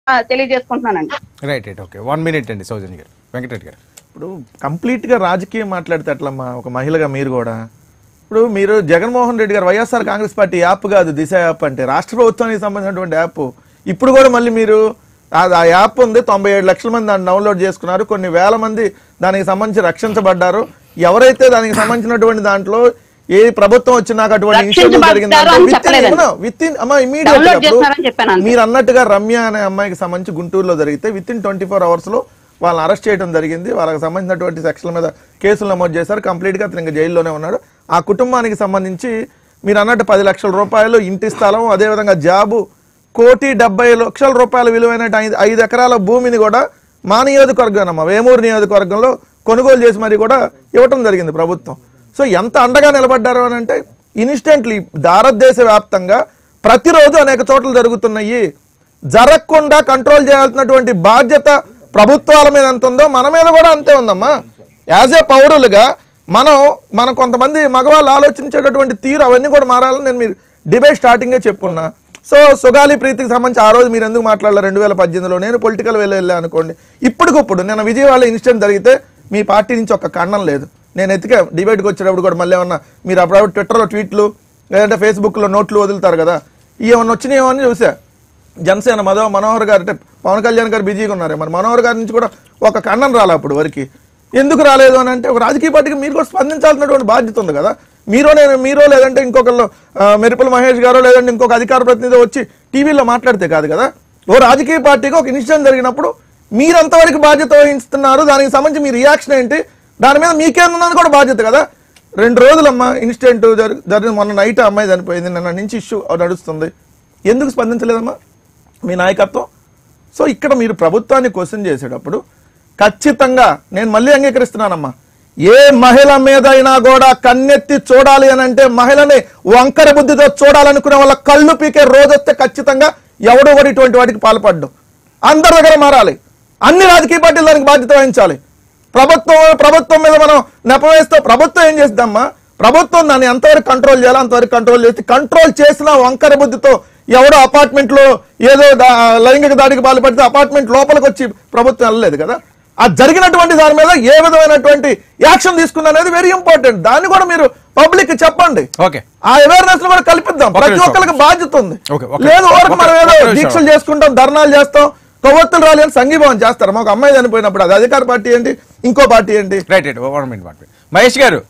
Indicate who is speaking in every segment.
Speaker 1: ఆ, తెలియజేసుకుంటున్నానండి
Speaker 2: right right okay one minute అండి సౌజన్య గారు వెంకటరెడ్డి గారు
Speaker 3: ఇప్పుడు కంప్లీట్ గా రాజకీయం మాట్లాడితే అట్లమ్మా ఒక మహిళగా మీరు కూడా ఇప్పుడు మీరు జగన్మోహన్ రెడ్డి గారు వైఎస్ఆర్ కాంగ్రెస్ పార్టీ యాప్ కాదు దిశ యాప్ అంటే రాష్ట్ర ప్రభుత్వానికి సంబంధించినటువంటి యాప్ ఇప్పుడు కూడా మళ్ళీ మీరు ఆ ఆ యాప్ ఉంది తొంభై ఏడు లక్షల మంది దాన్ని డౌన్లోడ్ చేసుకున్నారు కొన్ని వేల మంది దానికి సంబంధించి రక్షించబడ్డారు ఎవరైతే దానికి సంబంధించినటువంటి దాంట్లో ఏ ప్రభుత్వం వచ్చినాక అటువంటి ఇన్షియేటివ్
Speaker 1: రక్షించబడ్డారు అని చెప్పలేదండి.
Speaker 3: జరిగిందంటే విత్ ఇన్ అమ్మా
Speaker 1: Download చేస్తున్నారని చెప్పాను
Speaker 3: ఇమీడియట్
Speaker 1: అంతే.
Speaker 3: మీరు అన్నట్టుగా రమ్య అనే అమ్మాయికి సంబంధించి గుంటూరులో జరిగితే with in twenty four hours లో వాళ్ళని అరెస్ట్ చేయడం జరిగింది వాళ్ళకి సంబంధించినటువంటి సెక్షన్ల మీద కేసులు నమోదు చేశారు కంప్లీట్ గా అతను ఇంకా జైల్లోనే ఉన్నాడు ఆ కుటుంబానికి సంబంధించి మీరు అన్నట్టు పది లక్షల రూపాయలు ఇంటి స్థలం అదేవిధంగా జాబు కోటి డెబ్బై లక్షల రూపాయల విలువైన ఐదు ఐదు ఎకరాల భూమిని కూడా మా నియోజకవర్గం అమ్మ వేమూరు నియోజకవర్గంలో కొనుగోలు చేసి మరి కూడా ఇవ్వటం జరిగింది ప్రభుత్వం సో ఎంత అండగా నిలబడ్డారు అని అంటే ఇన్స్టెంట్లీ భారతదేశ వ్యాప్తంగా ప్రతిరోజు అనేక చోట్ల జరుగుతున్నాయి జరగకుండా కంట్రోల్ చేయాల్సినటువంటి బాధ్యత ప్రభుత్వాల మీద ఎంత ఉందో మన మీద కూడా అంతే ఉందమ్మా యాజ్ ఏ పౌరులుగా మనం మనం కొంతమంది మగవాళ్ళు ఆలోచించేటటువంటి తీరు అవన్నీ కూడా మారాలని నేను మీరు డిబేట్ స్టార్టింగే చెప్పున్నా సో సుగాలి ప్రీతికి సంబంధించి ఆ రోజు మీరు ఎందుకు మాట్లాడారు రెండు వేల పద్దెనిమిదిలో నేను పొలిటికల్ వెళ్ళి వెళ్ళా అనుకోండి ఇప్పటికప్పుడు నేను విజయవాడ ఇన్సిడెంట్ జరిగితే మీ పార్టీ నుంచి ఒక ఖండం లేదు నేను ఎతికా డిబేట్కి వచ్చేటప్పుడు కూడా మళ్ళీ ఏమన్నా మీరు అప్పుడప్పుడు ట్విట్టర్లో ట్వీట్లు లేదంటే ఫేస్బుక్లో నోట్లు వదులుతారు కదా ఏమన్నా వచ్చినాయేమో అని చూసా జనసేన మధవ మనోహర్ గారు అంటే పవన్ కళ్యాణ్ గారు బిజీగా ఉన్నారు మరి మనోహర్ గారి నుంచి కూడా ఒక ఖండం రాలే అప్పుడు వరకు ఎందుకు రాలేదు అని అంటే ఒక రాజకీయ పార్టీకి మీరు కూడా స్పందించాల్సినటువంటి బాధ్యత ఉంది కదా మీరో నేను మీరో లేదంటే ఇంకొకళ్ళు ఆ, మెరుపుల మహేష్ గారో లేదంటే ఇంకొక అధికార ప్రతినిధి వచ్చి టీవీలో మాట్లాడితే కాదు కదా ఓ రాజకీయ పార్టీకి ఒక ఇన్సిడెంట్ జరిగినప్పుడు మీరు ఎంతవరకు బాధ్యత వహిస్తున్నారు దానికి సంబంధించి మీ రియాక్షన్ ఏంటి దాని మీద మీకేమున్నది కూడా బాధ్యత కదా రెండు రోజులమ్మా ఇన్సిడెంట్ జరిగింది మొన్న నైట్ అమ్మాయి చనిపోయింది నిన్న నుంచి ఇష్యూ నడుస్తుంది ఎందుకు స్పందించలేదమ్మా మీ నాయకత్వం సో ఇక్కడ మీరు ప్రభుత్వాన్ని క్వశ్చన్ చేసేటప్పుడు ఖచ్చితంగా నేను మళ్ళీ అంగీకరిస్తున్నానమ్మా ఏ మహిళ మీద అయినా కూడా కన్నెత్తి చూడాలి అని అంటే మహిళని వంకర బుద్ధితో చూడాలనుకునే వాళ్ళ కళ్ళు పీకే రోజు వస్తే ఖచ్చితంగా ఎవడో కూడా ఇటువంటి వాటికి పాల్పడ్డు అందరి దగ్గర మారాలి అన్ని రాజకీయ పార్టీలు దానికి బాధ్యత వహించాలి ప్రభుత్వం ప్రభుత్వం మీద మనం నెపవేస్తే ప్రభుత్వం ఏం చేస్తుందమ్మా ప్రభుత్వం దాన్ని ఎంతవరకు కంట్రోల్ చేయాలో అంతవరకు కంట్రోల్ చేసి కంట్రోల్ చేసిన వంకర బుద్ధితో ఎవడో అపార్ట్మెంట్ లో ఏదో దా- లైంగిక దాడికి పాల్పడితే అపార్ట్మెంట్ లోపలికి వచ్చి ప్రభుత్వం వెళ్ళలేదు కదా ఆ జరిగినటువంటి దాని మీద ఏ విధమైనటువంటి యాక్షన్ తీసుకుంది అనేది వెరీ ఇంపార్టెంట్ దాన్ని కూడా మీరు పబ్లిక్ చెప్పండి
Speaker 2: ఓకే
Speaker 3: ఆ అవేర్నెస్ కూడా కల్పిద్దాం
Speaker 2: ఒక్క
Speaker 3: ప్రతి
Speaker 2: నిమిషం.
Speaker 3: ఒక్కరికి బాధ్యత ఉంది
Speaker 2: ఓకే, ఓకే.
Speaker 3: లేదు ఊరకు మనం
Speaker 2: ఒక్క-
Speaker 3: ఏదో
Speaker 2: ఒక్క నిమిషం.
Speaker 3: దీక్షలు చేసుకుంటాం ధర్నాలు చేస్తాం కొవ్వొత్తులు రాలి అని సంఘీభావం చేస్తారు ఒక అమ్మాయి చనిపోయినప్పుడు అది అధికార పార్టీ ఏంటి ఇంకో పార్టీ ఏంటి
Speaker 2: right right one minute one minute Mahesh garu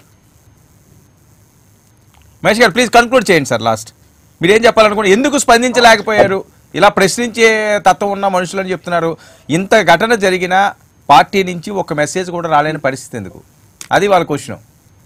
Speaker 2: Mahesh garu please conclude చేయండి సార్ లాస్ట్ మీరు ఏం చెప్పాలనుకోండి ఎందుకు స్పందించలేకపోయారు ఇలా ప్రశ్నించే తత్వం ఉన్న మనుషులు అని చెప్తున్నారు ఇంత ఘటన జరిగిన పార్టీ నుంచి ఒక మెసేజ్ కూడా రాలేని పరిస్థితి ఎందుకు అది వాళ్ళ క్వశ్చన్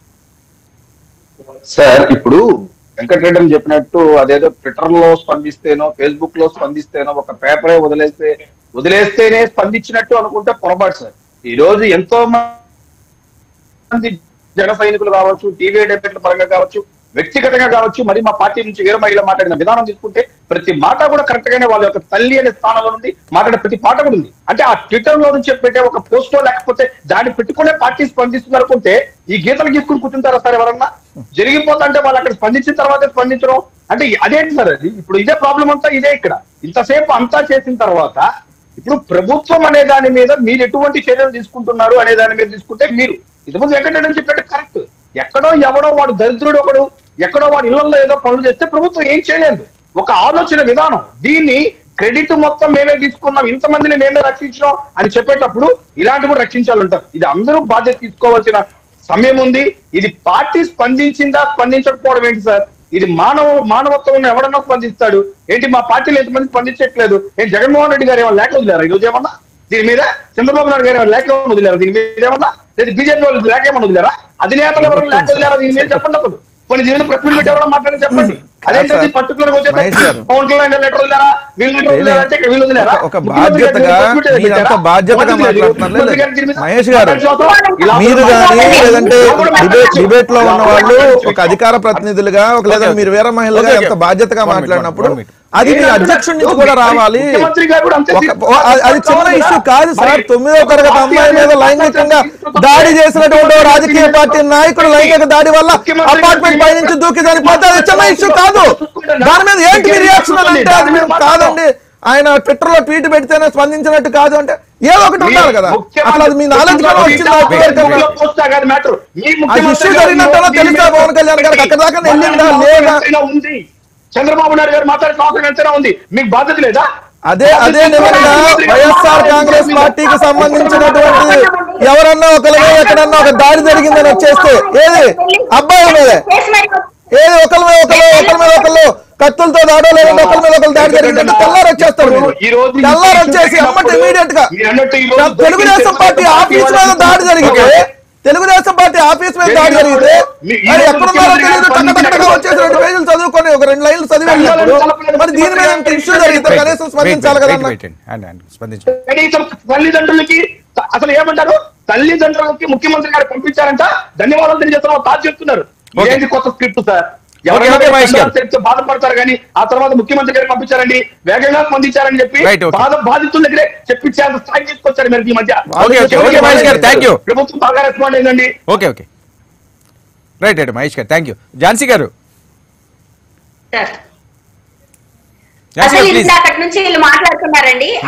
Speaker 4: సార్ ఇప్పుడు వెంకటరెడ్డి అని చెప్పినట్టు అదేదో ట్విట్టర్ లో స్పందిస్తేనో ఫేస్బుక్ లో స్పందిస్తేనో ఒక పేపరే వదిలేస్తే వదిలేస్తేనే స్పందించినట్టు అనుకుంటే పొరపాటు సార్ ఈ రోజు ఎంతో మంది జన సైనికులు కావచ్చు టీవీ డెబెట్ల పరంగా కావచ్చు వ్యక్తిగతంగా కావచ్చు మరి మా పార్టీ నుంచి వేరే మహిళ మాట్లాడిన విధానం తీసుకుంటే ప్రతి మాట కూడా కరెక్ట్ గానే వాళ్ళ యొక్క తల్లి అనే స్థానంలో ఉంది మాట్లాడే ప్రతి పాట కూడా ఉంది అంటే ఆ ట్విట్టర్ లో నుంచి పెట్టే ఒక పోస్టో లేకపోతే దాన్ని పెట్టుకునే పార్టీ స్పందిస్తున్నారు అనుకుంటే ఈ గీతలు గీసుకుని కూర్చుంటారా సార్ ఎవరన్నా జరిగిపోతుంటే వాళ్ళు అక్కడ స్పందించిన తర్వాతే స్పందించడం అంటే అదేంటి సార్ అది ఇప్పుడు ఇదే ప్రాబ్లం అంతా ఇదే ఇక్కడ ఇంతసేపు అంతా చేసిన తర్వాత ఇప్పుడు ప్రభుత్వం అనే దాని మీద మీరు ఎటువంటి చర్యలు తీసుకుంటున్నారు అనే దాని మీద తీసుకుంటే మీరు ఇంతకుముందు వెంకటరెడ్డి చెప్పినట్టు కరెక్ట్ ఎక్కడో ఎవడో వాడు దరిద్రుడు ఒకడు ఎక్కడో వాడు ఇళ్లలో ఏదో పనులు చేస్తే ప్రభుత్వం ఏం చేయలేదు ఒక ఆలోచన విధానం దీన్ని క్రెడిట్ మొత్తం మేమే తీసుకున్నాం ఇంతమందిని మేమే రక్షించాం అని చెప్పేటప్పుడు ఇలాంటి కూడా రక్షించాలంటారు ఇది అందరూ బాధ్యత తీసుకోవాల్సిన సమయం ఉంది ఇది పార్టీ స్పందించిందా స్పందించకపోవడం ఏంటి సార్ ఇది మానవ మానవత్వం ఎవడన్నా స్పందిస్తాడు ఏంటి మా పార్టీలో ఎంతమంది స్పందించట్లేదు ఏంటి జగన్మోహన్ రెడ్డి గారు ఏమైనా లేఖ వదిలేరా ఈ రోజు ఏమన్నా దీని మీద చంద్రబాబు నాయుడు గారు ఏమైనా లేఖ ఏమైనా వదిలేరా దీని మీద ఏమన్నా లేదు బీజేపీ వాళ్ళు లేఖ ఏమైనా వదిలేరా అధినేతలు ఎవరైనా లేఖ వదిలేరా దీని మీద చెప్పండి అప్పుడు కొన్ని దీని మీద ప్రెస్ మీట్ పెట్టి ఎవరైనా మాట్లాడి చెప్పండి అదేంటది పర్టికులర్
Speaker 3: మహేష్ గారు.
Speaker 4: పవన్ కళ్యాణ్ లెటర్ వదిలేరా వీళ్ళు లెటర్ వదిలేరా అంటే వీళ్ళు వదిలేరా
Speaker 3: ఒక బాధ్యతగా మీరంతా బాధ్యతగా మాట్లాడుతున్నారు లేదు. మహేష్ గారు మీరు కానీ లేదంటే డిబేట్ డిబేట్ లో ఉన్న వాళ్ళు ఒక అధికార ప్రతినిధులుగా ఒక లేదా మీరు వేరే మహిళలుగా
Speaker 2: Okay, okay.
Speaker 3: ఎంత బాధ్యతగా
Speaker 2: One minute,
Speaker 3: మాట్లాడినప్పుడు
Speaker 2: one minute.
Speaker 3: అది మీ అధ్యక్షుడి నుంచి కూడా రావాలి
Speaker 4: ముఖ్యమంత్రి గారు కూడా అంతే
Speaker 3: ఒక- ఓ- అది- అది చిన్న ఇష్యూ కాదు సార్ తొమ్మిదో తరగతి అమ్మాయి మీద లైంగికంగా దాడి చేసినటువంటి ఓ రాజకీయ పార్టీ నాయకుడు లైంగిక దాడి వల్ల అపార్ట్మెంట్ పై నుంచి దూకి చనిపోతే అది చిన్న ఇష్యూ కాదు దాని మీద ఏంటి మీ రియాక్షన్ అని అంటే అది మీరు కాదండి ఆయన ట్విట్టర్ లో ట్వీట్ పెడితేనే స్పందించినట్టు కాదు అంటే ఏదో ఒకటి ఉండాలి కదా అసలు అది మీ నాలెడ్జ్ లో వచ్చిందా ఇప్పటివరకు? ఆ ఇష్యూ జరిగినట్టో తెలుసా పవన్ కళ్యాణ్ గారికి అక్కడ దాకా వెళ్ళిందా లేదా
Speaker 4: ఉంది చంద్రబాబు నాయుడు గారు మాట్లాడే అవసరం ఎంతైనా ఉంది మీకు బాధ్యత లేదా
Speaker 3: అదే అదే నిజంగా వైఎస్ఆర్ కాంగ్రెస్ పార్టీకి సంబంధించినటువంటి ఎవరన్నా ఒకరి మీద ఎక్కడన్నా ఒక దాడి జరిగిందని వచ్చేస్తే ఏది అబ్బాయిల మీదే ఏది ఒకరి మీద ఒకరు ఒకరి మీద ఒకళ్ళు కత్తులతో దాడో లేదంటే ఒకరి మీద ఒకరు దాడి జరిగిందంటే తెల్లారు వచ్చేస్తారు మీరు.
Speaker 4: ఈ రోజు ఈ
Speaker 3: తెల్లారు
Speaker 4: ఇష్యూ
Speaker 3: వచ్చేసి అమ్మటి
Speaker 4: జరిగినప్పుడు
Speaker 3: ఇమీడియట్ గా
Speaker 4: మీరు అన్నట్టు ఈ రోజు
Speaker 3: తెలుగుదేశం పార్టీ ఆఫీస్ మీద దాడి జరిగితే తెలుగుదేశం పార్టీ ఆఫీస్ మీద దాడి జరిగితే మరి ఎక్కడున్నారో తెలియదు టక్క టక్క టక్క వచ్చేసి రెండు పేజీలు చదువుకొని ఒక రెండు లైన్లు చదివి వెళ్ళినప్పుడు మరి దీని మీద ఇంత ఇష్యూ జరిగితే కనీసం స్పందించాలి కదా అన్న.
Speaker 2: అండ్ అండ్ స్పందించండి
Speaker 4: కనీసం తల్లిదండ్రులకి త- అసలు ఏమంటారు తల్లిదండ్రులకి ముఖ్యమంత్రి గారు పంపించారంట ధన్యవాదాలు తెలియజేస్తున్నాం తాను చెప్తున్నారు
Speaker 2: ఓకే.
Speaker 4: ఇదేంటి కొత్త స్క్రిప్ట్ సార్
Speaker 2: ఓకే,
Speaker 4: ఎవరైనా
Speaker 2: ఓకే, మహేష్ గారు.
Speaker 4: చెప్తే బాధపడతారు కానీ ఆ తర్వాత ముఖ్యమంత్రి గారు పంపించారండి వేగంగా స్పందించారని చెప్పి
Speaker 2: Right, okay.
Speaker 4: బాధ బాధితుల దగ్గరే చెప్పించేంత స్థాయి తీసుకొచ్చారు మీరు ఈ మధ్య
Speaker 2: ఓకే, ఓకే, ఓకే, మహేష్ గారు, thank you.
Speaker 4: ప్రభుత్వం బాగా రెస్పాండ్ అయిందండి
Speaker 2: okay okay right right Mahesh garu thank you Jhansi గారు ఝాన్సీ
Speaker 5: అసలు
Speaker 2: గారు ప్లీజ్
Speaker 5: ఇందాకటి నుంచి వీళ్ళు మాట్లాడుతున్నారండి